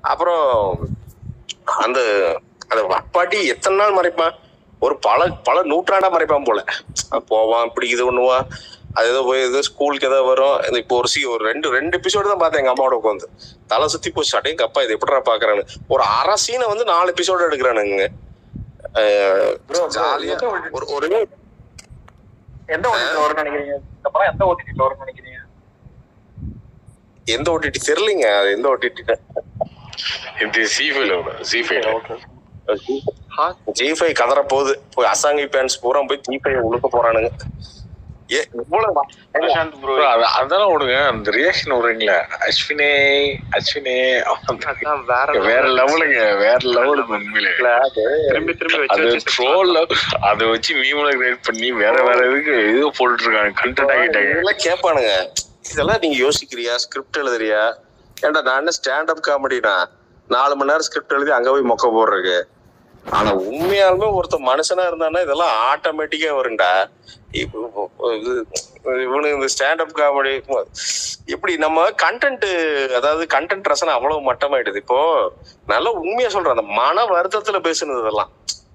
அப்புறம் அந்த அந்த அப்பாட்டி எத்தனை நாள் மறைப்பான் ஒரு பல பல நூற்றாண்டா மறைப்பான் போல போவான் இப்படி இது பண்ணுவான் அது ஏதோ போய் ஏதோ ஸ்கூலுக்கு ஏதோ வரும் இந்த இப்போ ஒரு சி ஒரு ரெண்டு ரெண்டு எபிசோடு தான் பார்த்தேன் எங்க அம்மாவோட உட்காந்து தலை சுத்தி போச்சு அடே எங்க அப்பா இது எப்படிடா பாக்குறான்னு ஒரு அரை சீனை வந்து நாலு எபிசோடு எடுக்கிறானுங்க அஹ், ஜாலியா ஒரு ஒரு எந்த ஓடிடில வரும்னு நினைக்கிறீங்க இந்த படம் எந்த ஓடிடில வரும்னு நினைக்கிறீங்க எந்த ஓடிடி தெரியலங்க அது எந்த ஓடிடி இது சி ஃபைவ்ல வரும் சி ஃபைவ்ல ஜி ஃபைவ் கதற போகுது போய் அசாங்கி பேன்ஸ் பூரா போய் ஜி ஃபைவ் உழுக்க போறானுங்க ஏ இவ்வளவு பிரசாந்த் ப்ரோ அதெல்லாம் விடுங்க அந்த ரியாக்ஷன் விடுறீங்களா அஸ்வினே அஸ்வினே வேற லெவலுங்க வேற லெவலுக்கு உண்மையிலே திரும்பி திரும்பி அது வச்சு வச்சு ட்ரோல்ல அதை வச்சு மீம்ல கிரியேட் பண்ணி வேற வேற இதுக்கு இது போட்டுட்டு இருக்காங்க கண்டென்ட் ஆகிட்டாங்க இதெல்லாம் கேட்பானுங்க இதெல்லாம் நீங்க யோசிக்கிறியா ஸ்கிரிப்ட் எழுதுறியா ஏன்டா நான் என்ன ஸ்டாண்ட் அப் காமெடினா நாலு மணி நேரம் ஸ்கிரிப்ட் எழுதி அங்க போய் மொக்க போடுறதுக்கு ஆனா உண்மையாலுமே ஒருத்த மனுஷனா இருந்தானா இதெல்லாம் ஆட்டோமேட்டிக்கா வரும்டா இப்போ இது- இவனுக்கு இந்த ஸ்டாண்ட் அப் காமெடி இப்படி நம்ம கண்டென்ட் அதாவது கண்டென்ட் ரசனை அவ்வளவு மட்டமாயிடுது இப்போ நல்லா உண்மையா சொல்றேன் அந்த மன வருத்தத்துல பேசுனது இதெல்லாம்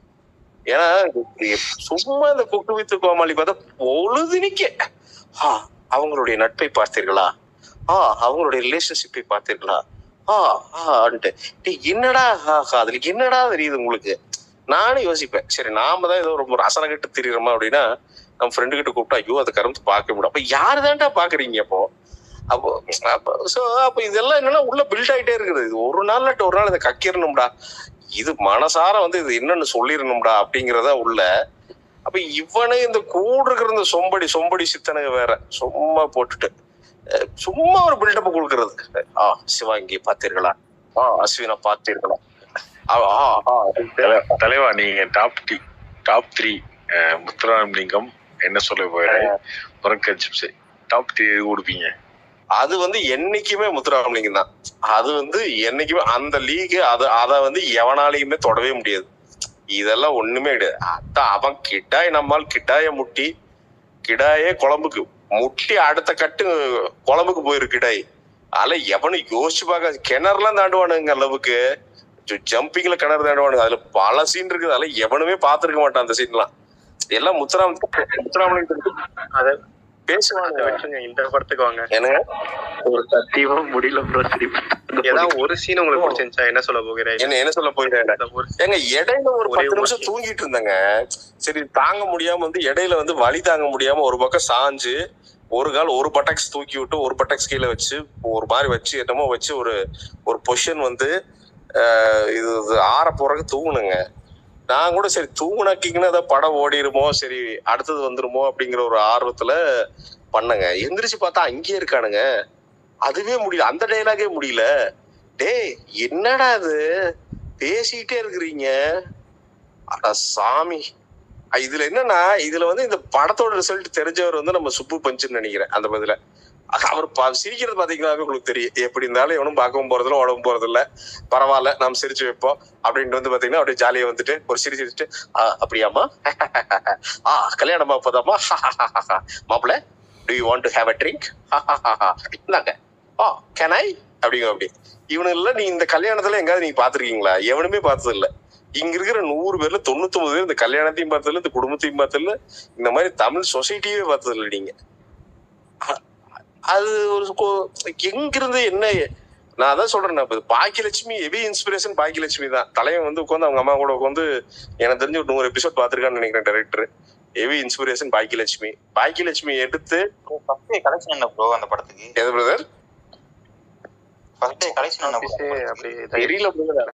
ஏன்னா இது சும்மா இந்த குக்கு வித்து கோமாளி பார்த்தா பொழுதுனிக்க ஆ அவங்களுடைய நட்பை பார்த்தீர்களா ஆ அவங்களுடைய ரிலேஷன்ஷிப்பை பார்த்தீர்களா ஆ ஆன்ட்டு டேய், என்னடா ஆஹா, அதுல என்னடா தெரியுது உங்களுக்கு நானும் யோசிப்பேன் சரி நாம தான் ஏதோ ரொம்ப ரசனை கட்டு தெரியுறோமா அப்படின்னா நம்ம ஃப்ரெண்டு கிட்ட கூப்பிட்டா ஐயோ அதை கரும்பு பார்க்க முடியும் அப்ப யாரு தான்டா பாக்குறீங்க அப்போ அப்போ அப்போ ஸோ அப்போ இதெல்லாம் என்னன்னா உள்ள பில்ட் ஆயிட்டே இருக்குது இது ஒரு நாள் இல்லாட்டி ஒரு நாள் இதை கக்கிரணும்டா இது மனசார வந்து இது என்னன்னு சொல்லிடணும்டா அப்படிங்கிறதா உள்ள அப்ப இவனே இந்த கூட இருக்கிற இந்த சொம்படி சொம்படி சித்தனுங்க வேற சும்மா போட்டுட்டு அஹ் சும்மா ஒரு பில்டப் கொடுக்கறது ஆ சிவாங்கி பார்த்தீர்களா ஆ அஸ்வினா பார்த்தீர்களா ஆ, ஆ, ஆ. தலை- தலைவா நீங்க டாப் டி டாப் த்ரீ முத்துராமலிங்கம் என்ன சொல்ல போயிரு முரக்கல் சிப்ஸ் டாப் த்ரீ எது கொடுப்பீங்க அது வந்து என்னைக்குமே முத்துராமலிங்கம் தான் அது வந்து என்னைக்குமே அந்த லீக் அது அதை வந்து எவனாலையுமே தொடவே முடியாது இதெல்லாம் ஒண்ணுமே கிடையாது அதான் அவன் கிட்டாய் நம்மால் கிட்டாய முட்டி கிடாயே குழம்புக்கு முட்டி அடுத்த கட்டு குழம்புக்கு போயிரு கிடாய் அதெல்லாம் எவனும் யோசிச்சு பார்க்க கிணறுலாம் தாண்டுவானுங்க அளவுக்கு ஜம்பிங்ல கிணறு தாண்டுவானுங்க அதுல பல சீன் இருக்குது அதெல்லாம் எவனுமே பார்த்திருக்க மாட்டான் அந்த சீன்லாம் எல்லாம் முத்துராம் முத்துராமலிங்கம் அதை பேசுவாங்க வச்சுங்க இந்த படத்துக்கு வாங்க என்னங்க ஒரு சத்தியமா முடியல ப்ரோ ஏதாவது ஒரு சீன் உங்களுக்கு பிடிச்சிருந்துச்சா என்ன சொல்ல போகிறேன் என்ன என்ன சொல்ல போயிட்டேன் ஒரு ஏங்க இடையில ஒரு ஒரே பத்து ஒரு நிமிஷம் scene. தூங்கிட்டு இருந்தேங்க சரி தாங்க முடியாம வந்து இடையில வந்து வலி தாங்க முடியாம ஒரு பக்கம் சாஞ்சு ஒரு கால் ஒரு பட்டக்ஸ் தூக்கி விட்டு ஒரு பட்டக்ஸ் கீழே வச்சு ஒரு மாதிரி வச்சு என்னமோ வச்சு ஒரு ஒரு பொசிஷன் வந்து ஆஹ், இது இது ஆற போறதுக்கு தூங்குனுங்க நான் கூட சரி தூங்குனாக்கிங்கன்னா ஏதாவது படம் ஓடிருமோ சரி அடுத்தது வந்துருமோ அப்படிங்கிற ஒரு ஆர்வத்துல பண்ணங்க எந்திரிச்சு பார்த்தா அங்கேயே இருக்கானுங்க அதுவே முடியல அந்த டைலாகே முடியல டேய் என்னடா இது பேசிக்கிட்டே இருக்கிறீங்க அட சாமி அஹ் இதுல என்னன்னா இதுல வந்து இந்த படத்தோட ரிசல்ட் தெரிஞ்சவர் வந்து நம்ம சுப்பு பஞ்சுன்னு நினைக்கிறேன் அந்த பதில அஹ் அவர் பா- சிரிக்கிறது பாத்தீங்கன்னாவே உங்களுக்கு தெரியும் எப்படி இருந்தாலும் எவனும் பார்க்கவும் போறதில்ல உடம்பு போறதில்ல பரவாயில்ல நாம் சிரிச்சு வைப்போம் அப்படின்ட்டு வந்து பாத்தீங்கன்னா அப்படியே ஜாலியா வந்துட்டு ஒரு சிரி சிரிச்சுட்டு "ஆ, அப்படியாம்மா ஆ கல்யாணமா அப்பதாம்மா மாப்பிள்ள do you want to have a drink இந்தாங்க ஆ கேன் ஐ அப்படிங்க அப்படி இவனு இல்ல நீ இந்த கல்யாணத்துல எங்காவது நீங்க பாத்திருக்கீங்களா எவனுமே பார்த்தது இல்ல இங்க இருக்கிற நூறு பேர்ல தொண்ணூத்தொன்பது பேர் இந்த கல்யாணத்தையும் பார்த்தது இல்ல இந்த குடும்பத்தையும் பார்த்தது இல்ல இந்த மாதிரி தமிழ் சொசைட்டியே பார்த்தது இல்ல நீங்க அ- அது ஒரு கொ- எங்கிருந்து என்ன நான் அதான் சொல்றேன் இப்ப பாக்கியலட்சுமி ஹெவி இன்ஸ்பிரேஷன் பாக்கியலட்சுமி தான் தலைவன் வந்து உட்காந்து அவங்க அம்மா கூட உட்காந்து எனக்கு தெரிஞ்சு ஒரு நூறு எபிசோட் பாத்திருக்கான்னு நினைக்கிறேன் director heavy inspiration Bhagyalakshmi Bhagyalakshmi எடுத்து ஃபர்ஸ்ட் டே கலெக்ஷன் என்ன ப்ரோ அந்த படத்துக்கு எது பிரதர் ஃபர்ஸ்ட் டே கலெக்ஷன் என்ன bro? அப்படி தெரியல brother.